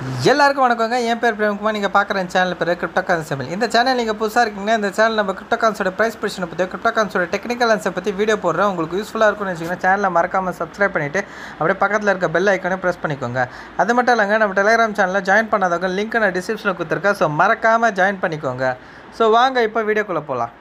எல்லாருக்கும் வணக்கங்க என் பேர் பிரேம்குமார் நீங்கள் பார்க்குற சேனல் பேர் கிரிப்டோ கான்செபிள் இந்த சேனல் நீங்கள் புதுசாக இருக்கீங்கன்னா இந்த சேனல் நம்ம கிரிப்டோ கான்ஸோட ப்ரைஸ் பொசிஷனை பற்றி கிரிப்டோ கான்ஸோட டெக்னிக்கல் ஆன்சர் பற்றி வீடியோ போடுறேன் உங்களுக்கு யூஸ்ஃபுல்லாக இருக்கும்னு வச்சிங்கன்னா சேனலை மறக்காமல் சப்ஸ்கிரைப் பண்ணிவிட்டு அப்படியே பக்கத்தில் இருக்க பெல் ஐக்கானே ப்ரெஸ் பண்ணிக்கோங்க அது மட்டும் இல்லைங்க நம்ம டெலிகிராம் சேனலில் ஜாயின் பண்ணாதவங்க லிங்க் நான் டிஸ்கிரிப்ஷனில் கொடுத்துருக்கேன் ஸோ மறக்காமல் ஜாயின் பண்ணிக்கோங்க ஸோ வாங்க இப்போ வீடியோக்குள்ளே போகலாம்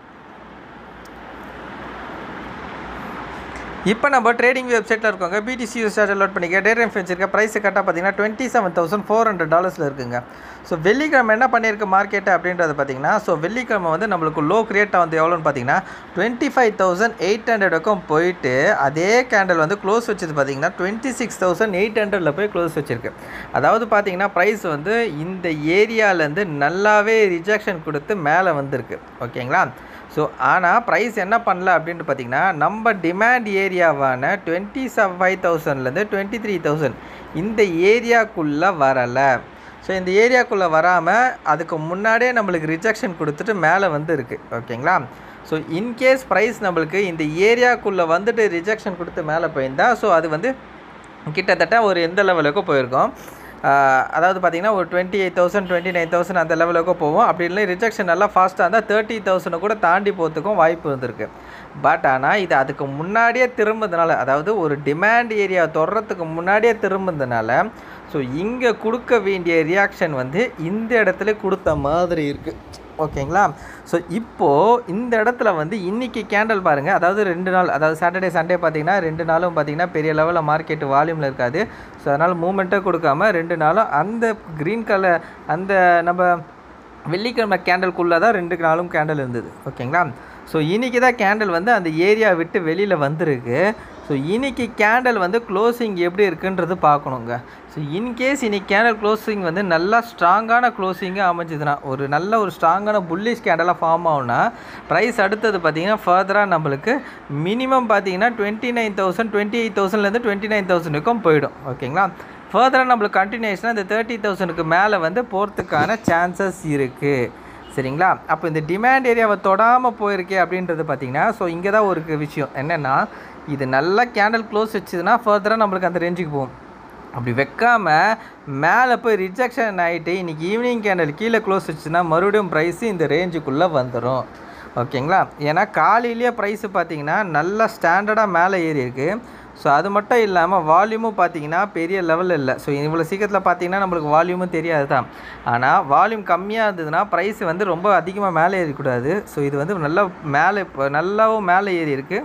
இப்போ நம்ம ட்ரேடிங் வெப்சைட்டில் இருக்கோங்க பிடிசி யூஸ்டார் லோட் பண்ணிக்க டே டைம் வச்சிருக்க ப்ரைஸ் கரெக்டாக பார்த்தீங்கன்னா twenty seven thousand four hundred டாலர்ஸில் இருக்குங்க ஸோ வெள்ளிக்கிழமை என்ன பண்ணியிருக்கு மார்க்கெட்டு அப்படின்றது பார்த்தீங்கன்னா ஸோ வெள்ளிக்கிழமை வந்து நம்மளுக்கு லோ கிரியேட்டாக வந்து எவ்வளோன்னு பார்த்தீங்கன்னா டுவெண்ட்டி ஃபைவ் தௌசண்ட் எயிட் ஹண்ட்ரடுக்கும் போயிட்டு அதே கேண்டில் வந்து க்ளோஸ் வச்சது பார்த்தீங்கன்னா டுவெண்ட்டி சிக்ஸ் தௌசண்ட் எயிட் ஹண்ட்ரடில் போய் க்ளோஸ் வச்சிருக்கு அதாவது பார்த்தீங்கன்னா ப்ரைஸ் வந்து இந்த ஏரியாலேருந்து நல்லாவே ரிஜெக்ஷன் கொடுத்து மேலே வந்திருக்கு ஓகேங்களா ஸோ ஆனால் ப்ரைஸ் என்ன பண்ணல அப்படின்ட்டு பார்த்தீங்கன்னா நம்ம டிமாண்ட் ஏரியாவான டுவெண்ட்டி செவ் ஃபைவ் தௌசண்ட்லேருந்து டுவெண்ட்டி த்ரீ தௌசண்ட் இந்த ஏரியாக்குள்ளே வரலை ஸோ இந்த ஏரியாக்குள்ளே வராமல் அதுக்கு முன்னாடியே நம்மளுக்கு ரிஜெக்ஷன் கொடுத்துட்டு மேலே வந்து இருக்குது ஓகேங்களா ஸோ இன்கேஸ் ப்ரைஸ் நம்மளுக்கு இந்த ஏரியாக்குள்ளே வந்துட்டு ரிஜெக்ஷன் கொடுத்து மேலே போயிருந்தா ஸோ அது வந்து கிட்டத்தட்ட ஒரு எந்த லெவலுக்கு போயிருக்கோம் ஆஹ் அதாவது பார்த்தீங்கன்னா ஒரு twenty eight thousand twenty nine thousand அந்த லெவலுக்கு போவோம் அப்படி இல்லை ரிஜெக்ஷன் நல்லா ஃபாஸ்ட்டாக இருந்தால் தேர்ட்டி தௌசண்டை கூட தாண்டி போகிறதுக்கும் வாய்ப்பு இருந்திருக்கு பட் ஆனால் இது அதுக்கு முன்னாடியே திரும்புறதுனால அதாவது ஒரு டிமாண்ட் ஏரியா தொடரத்துக்கு முன்னாடியே திரும்புறதுனால ஸோ இங்கே கொடுக்க வேண்டிய ரியாக்ஷன் வந்து இந்த இடத்துல கொடுத்த மாதிரி இருக்குது ஓகேங்களா ஸோ இப்போது இந்த இடத்துல வந்து இன்றைக்கி கேண்டல் பாருங்கள் அதாவது ரெண்டு நாள் அதாவது சாட்டர்டே சண்டே பார்த்தீங்கன்னா ரெண்டு நாளும் பார்த்தீங்கன்னா பெரிய லெவலில் மார்க்கெட் வால்யூமில் இருக்காது ஸோ அதனால் மூமெண்ட்டே கொடுக்காம ரெண்டு நாளும் அந்த க்ரீன் கலர் அந்த நம்ம வெள்ளிக்கிழமை கேண்டலுக்குள்ளே தான் ரெண்டு நாளும் கேண்டல் இருந்தது ஓகேங்களா ஸோ இன்றைக்கி தான் கேண்டல் வந்து அந்த ஏரியா விட்டு வெளியில் வந்திருக்கு ஸோ இன்றைக்கி கேண்டல் வந்து க்ளோசிங் எப்படி இருக்குன்றது பார்க்கணுங்க ஸோ இன்கேஸ் இன்னைக்கு கேண்டல் க்ளோசிங் வந்து நல்லா ஸ்ட்ராங்கான க்ளோசிங்காக அமைஞ்சதுன்னா ஒரு நல்ல ஒரு ஸ்ட்ராங்கான புல்லிஷ் கேண்டலாக ஃபார்ம் ஆகும்னா ப்ரைஸ் அடுத்தது பார்த்தீங்கன்னா ஃபர்தராக நம்மளுக்கு மினிமம் பார்த்தீங்கன்னா twenty nine thousand twenty eight தௌசண்ட்லேருந்து டுவெண்ட்டி நைன் தௌசண்ட்க்கும் போயிடும் ஓகேங்களா ஃபர்தராக நம்மளுக்கு கண்டினியூஷனாக இந்த தேர்ட்டி தௌசண்ட்க்கு மேலே வந்து போகிறதுக்கான சான்சஸ் இருக்குது சரிங்களா அப்போ இந்த டிமாண்ட் ஏரியாவை தொடாமல் போயிருக்கே அப்படின்றது பார்த்தீங்கன்னா ஸோ இங்கே தான் ஒரு விஷயம் என்னென்னா இது நல்லா கேண்டல் க்ளோஸ் வச்சுதுன்னா ஃபர்தராக நம்மளுக்கு அந்த ரேஞ்சுக்கு போகும் அப்படி வைக்காமல் மேலே போய் ரிஜெக்ஷன் ஆகிட்டு இன்றைக்கி ஈவினிங் கேண்டல் கீழே க்ளோஸ் வச்சுன்னா மறுபடியும் ப்ரைஸு இந்த ரேஞ்சுக்குள்ளே வந்துடும் ஓகேங்களா ஏன்னா காலையிலேயே ப்ரைஸு பார்த்தீங்கன்னா நல்லா ஸ்டாண்டர்டாக மேலே ஏறி இருக்குது ஸோ அது மட்டும் இல்லாமல் வால்யூமும் பார்த்தீங்கன்னா பெரிய லெவலில் இல்லை ஸோ இவ்வளோ சீக்கிரத்தில் பார்த்தீங்கன்னா நம்மளுக்கு வால்யூமும் தெரியாது தான் ஆனால் வால்யூம் கம்மியாக இருந்ததுன்னா ப்ரைஸ் வந்து ரொம்ப அதிகமாக மேலே ஏறிக்கூடாது ஸோ இது வந்து நல்லா மேலே இப்போ நல்லாவும் மேலே ஏறி இருக்குது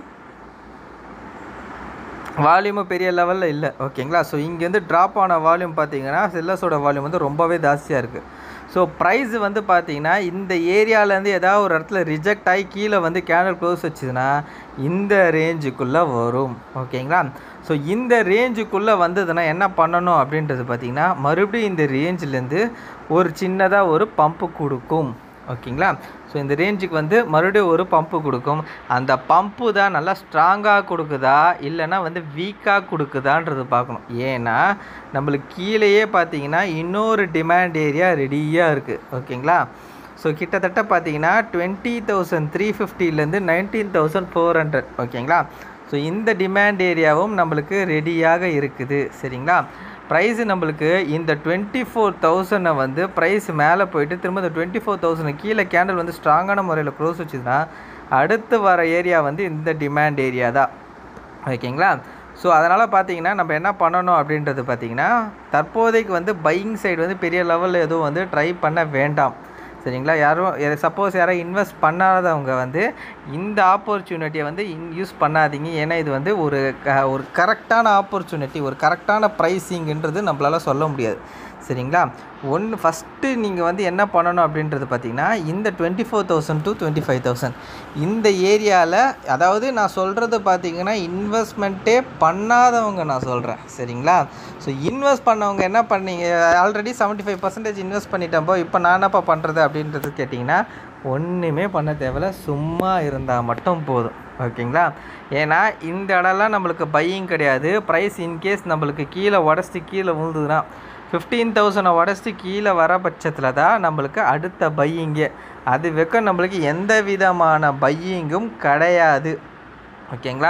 வால்யூமும் பெரிய லெவலில் இல்லை ஓகேங்களா ஸோ இங்கேருந்து ட்ராப் ஆன வால்யூம் பார்த்தீங்கன்னா செல்லஸோட வால்யூம் வந்து ரொம்பவே ஜாஸ்தியாக இருக்குது ஸோ ப்ரைஸ் வந்து பார்த்தீங்கன்னா இந்த ஏரியாவிலேருந்து ஏதாவது ஒரு இடத்துல ரிஜெக்ட் ஆகி கீழே வந்து கேண்டல் க்ளோஸ் வச்சுதுன்னா இந்த ரேஞ்சுக்குள்ளே வரும் ஓகேங்களா ஸோ இந்த ரேஞ்சுக்குள்ளே வந்ததுன்னா என்ன பண்ணணும் அப்படின்றது பார்த்தீங்கன்னா மறுபடியும் இந்த ரேஞ்சிலேருந்து ஒரு சின்னதாக ஒரு பம்பு கொடுக்கும் ஓகேங்களா ஸோ இந்த ரேஞ்சுக்கு வந்து மறுபடியும் ஒரு பம்பு கொடுக்கும் அந்த பம்பு தான் நல்லா ஸ்ட்ராங்காக கொடுக்குதா இல்லைன்னா வந்து வீக்காக கொடுக்குதான்றது பார்க்கணும் ஏன்னா நம்மளுக்கு கீழேயே பார்த்தீங்கன்னா இன்னொரு டிமாண்ட் ஏரியா ரெடியாக இருக்குது ஓகேங்களா ஸோ கிட்டத்தட்ட பார்த்தீங்கன்னா டுவெண்ட்டி தௌசண்ட் த்ரீ ஃபிஃப்டிலேருந்து நைன்டீன் தௌசண்ட் ஃபோர் ஹண்ட்ரட் ஓகேங்களா ஸோ இந்த டிமாண்ட் ஏரியாவும் நம்மளுக்கு ரெடியாக இருக்குது சரிங்களா ப்ரைஸு நம்மளுக்கு இந்த டுவெண்ட்டி ஃபோர் தௌசண்டை வந்து ப்ரைஸ் மேலே போயிட்டு திரும்ப இந்த டுவெண்ட்டி ஃபோர் தௌசண்ட் கீழே கேண்டில் வந்து ஸ்ட்ராங்கான முறையில் க்ளோஸ் வச்சுதுன்னா அடுத்து வர ஏரியா வந்து இந்த டிமாண்ட் ஏரியா தான் ஓகேங்களா ஸோ அதனால் பார்த்தீங்கன்னா நம்ம என்ன பண்ணணும் அப்படின்றது பார்த்தீங்கன்னா தற்போதைக்கு வந்து பையிங் சைடு வந்து பெரிய லெவலில் எதுவும் வந்து ட்ரை பண்ண வேண்டாம் சரிங்களா யாரும் சப்போஸ் யாரும் இன்வெஸ்ட் பண்ணாதவங்க வந்து இந்த ஆப்பர்ச்சுனிட்டியை வந்து யூஸ் பண்ணாதீங்க ஏன்னா இது வந்து ஒரு க ஒரு கரெக்டான ஆப்பர்ச்சுனிட்டி ஒரு கரெக்டான ப்ரைஸிங்ன்றது நம்மளால் சொல்ல முடியாது சரிங்களா ஒன்று ஃபஸ்ட்டு நீங்கள் வந்து என்ன பண்ணணும் அப்படின்றது பார்த்தீங்கன்னா இந்த twenty four thousand to twenty five thousand இந்த ஏரியாவில் அதாவது நான் சொல்கிறது பார்த்தீங்கன்னா இன்வெஸ்ட்மெண்ட்டே பண்ணாதவங்க நான் சொல்கிறேன் சரிங்களா ஸோ இன்வெஸ்ட் பண்ணவங்க என்ன பண்ணீங்க already seventy five percentage invest பண்ணிட்டப்போ இப்போ நான் என்னப்பா பண்ணுறது அப்படின்றது கேட்டிங்கன்னா ஒன்றுமே பண்ண தேவையில்ல சும்மா இருந்தால் மட்டும் போதும் ஓகேங்களா ஏன்னா இந்த இடம்லாம் நம்மளுக்கு பையிங் கிடையாது ப்ரைஸ் இன்கேஸ் நம்மளுக்கு கீழே உடச்சி கீழே விழுந்ததுன்னா ஃபிஃப்டீன் தௌசண்டை உடச்சி கீழே வர பட்சத்தில் தான் நம்மளுக்கு அடுத்த பையிங்கே அது வைக்க நம்மளுக்கு எந்த விதமான பையிங்கும் கிடையாது ஓகேங்களா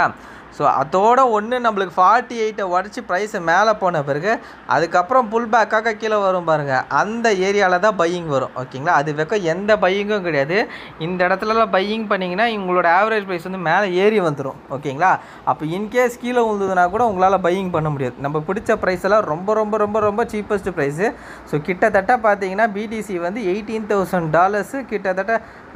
ஸோ அதோட ஒன்று நம்மளுக்கு ஃபார்ட்டி எயிட்டை உடச்சி ப்ரைஸை மேலே போன பிறகு அதுக்கப்புறம் புல் பேக்காக கீழே வரும் பாருங்கள் அந்த ஏரியாவில் தான் பையிங் வரும் ஓகேங்களா அது வெக்கம் எந்த பையிங்கும் கிடையாது இந்த இடத்துலலாம் பையிங் பண்ணிங்கன்னா உங்களோட ஆவரேஜ் ப்ரைஸ் வந்து மேலே ஏறி வந்துடும் ஓகேங்களா அப்போ இன்கேஸ் கீழே விழுந்ததுன்னா கூட உங்களால் பையிங் பண்ண முடியாது நம்ம பிடிச்ச ப்ரைஸ் எல்லாம் ரொம்ப ரொம்ப ரொம்ப ரொம்ப சீப்பஸ்ட் ப்ரைஸு ஸோ கிட்டத்தட்ட பார்த்தீங்கன்னா பிடிசி வந்து எயிட்டீன் தௌசண்ட் டாலர்ஸு கிட்டத்தட்ட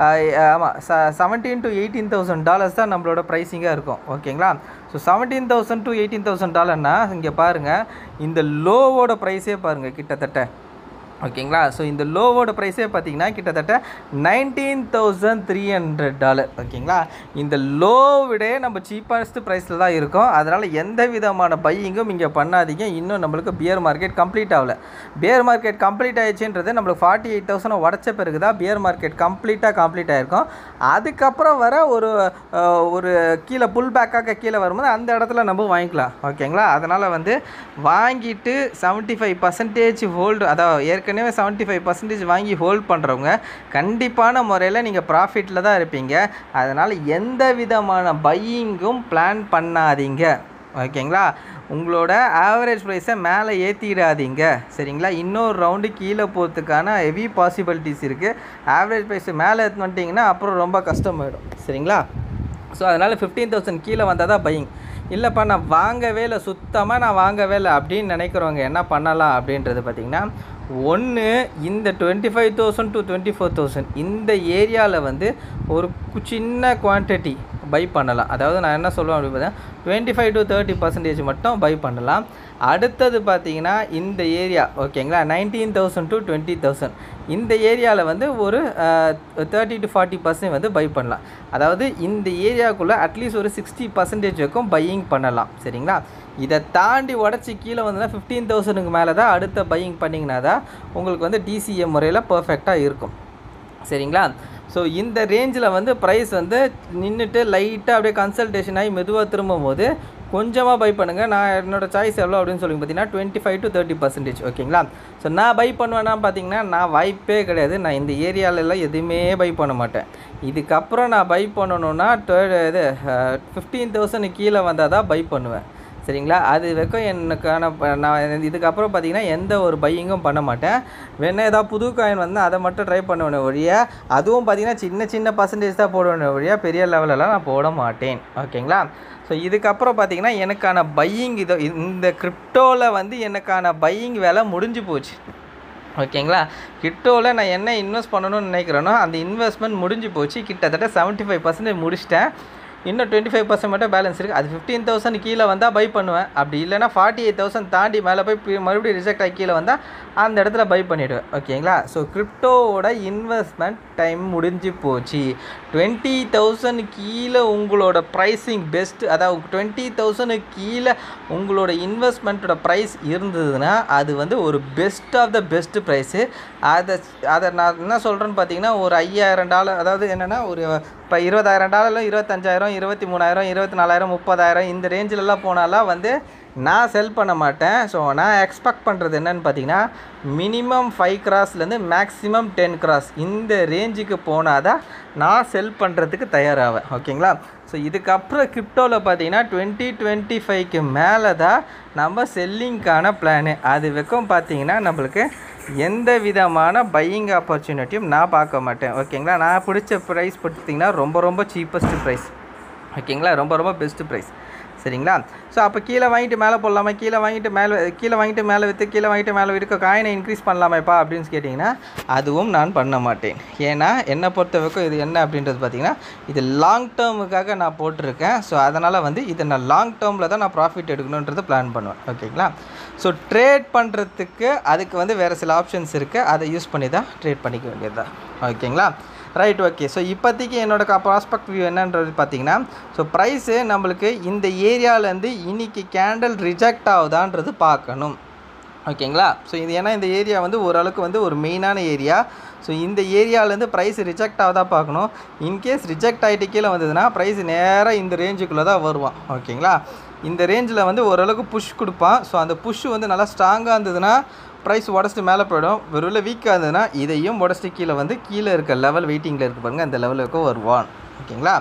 ஆமாம் ச seventeen to eighteen thousand dollars தான் நம்மளோட ப்ரைஸிங்காக இருக்கும் ஓகேங்களா so seventeen thousand to eighteen thousand டாலர்னா இங்கே பாருங்கள் இந்த லோவோட ப்ரைஸே பாருங்கள் கிட்டத்தட்ட ஓகேங்களா ஸோ இந்த லோவோட ப்ரைஸே பார்த்தீங்கன்னா கிட்டத்தட்ட nineteen thousand three hundred dollar ஓகேங்களா இந்த லோ விட நம்ம சீப்பஸ்ட் ப்ரைஸில் தான் இருக்கும் அதனால் எந்த விதமான பையிங்கும் இங்கே பண்ணாதீங்க இன்னும் நம்மளுக்கு பியர் மார்க்கெட் கம்ப்ளீட் ஆகல பியர் மார்க்கெட் கம்ப்ளீட் ஆயிடுச்சுன்றது நம்மளுக்கு ஃபார்ட்டி எயிட் தௌசண்ட் உடச்ச பிறகு தான் பியர் மார்க்கெட் கம்ப்ளீட்டாக கம்ப்ளீட் ஆகிருக்கும் அதுக்கப்புறம் வர ஒரு அஹ், ஒரு கீழே புல் பேக்காக கீழே வரும்போது அந்த இடத்துல நம்ம வாங்கிக்கலாம் ஓகேங்களா அதனால் வந்து வாங்கிட்டு செவன்ட்டி ஃபைவ் பர்சன்டேஜ் ஹோல்டு அதாவது ஏற்கனவே செவன்ட்டி ஃபைவ் பர்சன்டேஜ் வாங்கி ஹோல்ட் பண்ணுறவங்க கண்டிப்பான முறையில் நீங்கள் ப்ராஃபிட்டில் தான் இருப்பீங்க அதனால் எந்த விதமான பையிங்கும் பிளான் பண்ணாதீங்க ஓகேங்களா உங்களோட ஆவரேஜ் ப்ரைஸை மேலே ஏற்றிடாதீங்க சரிங்களா இன்னொரு ரவுண்டு கீழே போகிறதுக்கான ஹெவி பாசிபிலிட்டிஸ் இருக்குது ஆவரேஜ் ப்ரைஸ் மேலே எடுத்து வந்துட்டிங்கன்னா அப்புறம் ரொம்ப கஷ்டமாயிடும் சரிங்களா ஸோ அதனால் ஃபிஃப்டீன் தௌசண்ட் கீழே வந்தால் தான் பையிங் இல்லைப்பா நான் வாங்கவே இல்லை சுத்தமாக நான் வாங்கவே இல்லை அப்படின்னு நினைக்கிறவங்க என்ன பண்ணலாம் அப்படின்றது பார்த்திங்கன்னா ஒன்று இந்த twenty five thousand to twenty four thousand இந்த ஏரியாவில் வந்து ஒரு கு- சின்ன குவான்டிட்டி பை பண்ணலாம் அதாவது நான் என்ன சொல்லுவேன் அப்படி பார்த்தா twenty five to thirty percentage மட்டும் பை பண்ணலாம் அடுத்தது பார்த்தீங்கன்னா இந்த ஏரியா ஓகேங்களா nineteen thousand to twenty thousand இந்த ஏரியாவில் வந்து ஒரு தேர்ட்டி டு ஃபார்ட்டி பர்சன்ட் வந்து பை பண்ணலாம் அதாவது இந்த ஏரியாவுக்குள்ளே அட்லீஸ்ட் ஒரு சிக்ஸ்டி பர்சன்டேஜ் வரைக்கும் பையிங் பண்ணலாம் சரிங்களா இதை தாண்டி உடச்சி கீழே வந்ததுன்னா ஃபிஃப்டீன் தௌசண்ட்க்கு மேலே தான் அடுத்த பையிங் பண்ணிங்கன்னா தான் உங்களுக்கு வந்து டிசிஎம் முறையில் பர்ஃபெக்டாக இருக்கும் சரிங்களா ஸோ இந்த ரேஞ்சில் வந்து ப்ரைஸ் வந்து நின்றுட்டு லைட்டாக அப்படியே கன்சல்டேஷன் ஆகி மெதுவாக திரும்பும்போது கொஞ்சமாக பை பண்ணுங்கள் நான் என்னோட சாய்ஸ் எவ்வளோ அப்படின்னு சொல்லி பார்த்தீங்கன்னா twenty five to thirty percentage ஓகேங்களா ஸோ நான் பை பண்ணுவேன்னா பார்த்தீங்கன்னா நான் வாய்ப்பே கிடையாது நான் இந்த ஏரியாலெல்லாம் எதுவுமே பை பண்ண மாட்டேன் இதுக்கப்புறம் நான் பை பண்ணணுன்னா டு- இது ஃபிஃப்டீன் தௌசண்ட் கீழே வந்தால் தான் பை பண்ணுவேன் சரிங்களா அது வரைக்கும் எனக்கான ப- நான் இதுக்கப்புறம் பார்த்தீங்கன்னா எந்த ஒரு பையிங்கும் பண்ண மாட்டேன் வேணா ஏதாவது புது காயின் வந்து அதை மட்டும் ட்ரை பண்ணுவேன் ஒழிய அதுவும் பார்த்தீங்கன்னா சின்ன சின்ன பர்சன்டேஜ் தான் போடுவேன் ஒழிய பெரிய லெவலெல்லாம் நான் போட மாட்டேன் ஓகேங்களா ஸோ இதுக்கப்புறம் பார்த்தீங்கன்னா எனக்கான பையிங் இது இந்த கிரிப்டோவில் வந்து எனக்கான பையிங் வேலை முடிஞ்சு போச்சு ஓகேங்களா கிரிப்டோவில் நான் என்ன இன்வெஸ்ட் பண்ணணும்னு நினைக்கிறேனோ அந்த இன்வெஸ்ட்மெண்ட் முடிஞ்சு போச்சு கிட்டத்தட்ட செவன்ட்டி ஃபைவ் பர்சன்டேஜ் முடிச்சிட்டேன் இன்னும் டுவெண்ட்டி ஃபைவ் பர்சன்ட் மட்டும் பேலன்ஸ் இருக்குது அது ஃபிஃப்டீன் தௌசண்ட் கீழே வந்தால் பை பண்ணுவேன் அப்படி இல்லைனா ஃபார்ட்டி எயிட் தௌசண்ட் தாண்டி மேலே போய் பி- மறுபடியும் ரிஜெக்ட் ஆகி கீழே வந்தால் அந்த இடத்துல பை பண்ணிவிடுவேன் ஓகேங்களா ஸோ கிரிப்டோவோட இன்வெஸ்ட்மெண்ட் டைம் முடிஞ்சு போச்சு டுவெண்ட்டி தௌசண்ட் கீழே உங்களோட ப்ரைஸிங் பெஸ்ட் அதாவது டுவெண்ட்டி தௌசண்ட் கீழே உங்களோட இன்வெஸ்ட்மெண்ட்டோட ப்ரைஸ் இருந்ததுன்னா அது வந்து ஒரு best of the best price அதை அதை நான் என்ன சொல்கிறேன்னு பார்த்தீங்கன்னா ஒரு ஐயாயிரம் டாலர் அதாவது என்னென்னா ஒரு இப்போ இருபதாயிரம் டாலரில் இருபத்தஞ்சாயிரம் இருபத்தி மூணாயிரம் இருபத்தி நாலாயிரம் முப்பதாயிரம் இந்த ரேஞ்சிலலாம் போனாலாம் வந்து நான் செல் பண்ண மாட்டேன் ஸோ நான் எக்ஸ்பெக்ட் பண்ணுறது என்னன்னு பார்த்தீங்கன்னா மினிமம் ஃபைவ் கிராஸ்லேருந்து மேக்ஸிமம் டென் கிராஸ் இந்த ரேஞ்சுக்கு போனால் தான் நான் செல் பண்ணுறதுக்கு தயாராவேன் ஓகேங்களா ஸோ இதுக்கப்புறம் கிரிப்டோவில் பார்த்தீங்கன்னா டுவெண்ட்டி டுவெண்ட்டி ஃபைவ்க்கு மேலே தான் நம்ம செல்லிங்க்கான பிளானு அது வரைக்கும் பார்த்தீங்கன்னா நம்மளுக்கு எந்த விதமான பையிங் ஆப்பர்ச்சுனிட்டியும் நான் பார்க்க மாட்டேன் ஓகேங்களா நான் பிடிச்ச ப்ரைஸ் பார்த்தீங்கன்னா ரொம்ப ரொம்ப சீப்பஸ்ட் ப்ரைஸ் ஓகேங்களா ரொம்ப ரொம்ப பெஸ்ட்டு ப்ரைஸ் சரிங்களா ஸோ அப்போ கீழே வாங்கிட்டு மேலே போடலாமா கீழே வாங்கிட்டு மேலே கீழே வாங்கிட்டு மேலே விற்று கீழே வாங்கிட்டு மேலே விற்க காயினை இன்க்ரீஸ் பண்ணலாமேப்பா அப்படின்னு கேட்டிங்கன்னா அதுவும் நான் பண்ண மாட்டேன் ஏன்னா என்னை பொறுத்த வரைக்கும் இது என்ன அப்படின்றது பார்த்தீங்கன்னா இது லாங் டேர்முக்காக நான் போட்டிருக்கேன் ஸோ அதனால் வந்து இதை நான் லாங் டேர்மில் தான் நான் ப்ராஃபிட் எடுக்கணுன்றது பிளான் பண்ணுவேன் ஓகேங்களா ஸோ ட்ரேட் பண்ணுறதுக்கு அதுக்கு வந்து வேறு சில ஆப்ஷன்ஸ் இருக்குது அதை யூஸ் பண்ணி தான் ட்ரேட் பண்ணிக்க வேண்டியது தான் ஓகேங்களா ரைட் ஓகே ஸோ இப்போதைக்கு என்னோட ப்ராஸ்பெக்ட் வியூ என்னன்றது பார்த்தீங்கன்னா ஸோ ப்ரைஸு நம்மளுக்கு இந்த ஏரியாவிலேருந்து இன்னைக்கு கேண்டில் ரிஜெக்ட் ஆகுதான்றது பார்க்கணும் ஓகேங்களா ஸோ இது ஏன்னா இந்த ஏரியா வந்து ஓரளவுக்கு வந்து ஒரு மெயினான ஏரியா ஸோ இந்த ஏரியாவிலேருந்து ப்ரைஸ் ரிஜெக்ட் ஆகுதா பார்க்கணும் இன்கேஸ் ரிஜெக்ட் ஆகிட்டு கீழே வந்ததுன்னா ப்ரைஸ் நேராக இந்த ரேஞ்சுக்குள்ளே தான் வருவான் ஓகேங்களா இந்த ரேஞ்சில் வந்து ஓரளவுக்கு புஷ் கொடுப்பான் ஸோ அந்த புஷ் வந்து நல்லா ஸ்ட்ராங்காக இருந்ததுன்னா ப்ரைஸ் உடச்சிட்டு மேலே போயிடும் வெறும் வீக்காக இருந்ததுன்னா இதையும் உடச்சிட்டு கீழே வந்து கீழே இருக்க லெவல் வெயிட்டிங்கில் இருக்கு பாருங்க அந்த லெவலுக்கு வருவான் ஓகேங்களா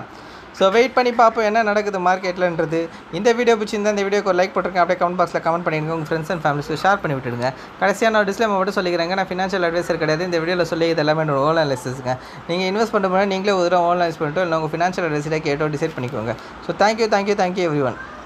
ஸோ வெயிட் பண்ணி பார்ப்போம் என்ன நடக்குது மார்க்கெட்லன்றது இந்த வீடியோ பிடிச்சிருந்தா இந்த வீடியோக்கு லைக் போட்டிருக்கேன் அப்படியே கமெண்ட் பாக்ஸில் கமெண்ட் பண்ணிடுங்க உங்கள் ஃப்ரெண்ட்ஸ் அண்ட் ஃபேமிலிஸ்க்கு ஷேர் பண்ணி விட்டுடுங்க கடைசியாக நான் டிஸ்லேம் மட்டும் சொல்லிக்கிறேங்க நான் ஃபினான்ஷியல் அட்வைசர் கிடையாது இந்த வீடியோவில் சொல்லி இது எல்லாமே என்னோட ஓன் அனாலிசிஸ்ங்க நீங்கள் இன்வெஸ்ட் பண்ணுற முன்னாடி நீங்களே ஒரு தடவை ஆன்லைன் பண்ணிட்டு இல்லை உங்கள் ஃபினான்ஷியல் அட்வைஸில் கேட்டோ டிசைட் பண்ணிக்கோங்க so thank you thank you thank you every one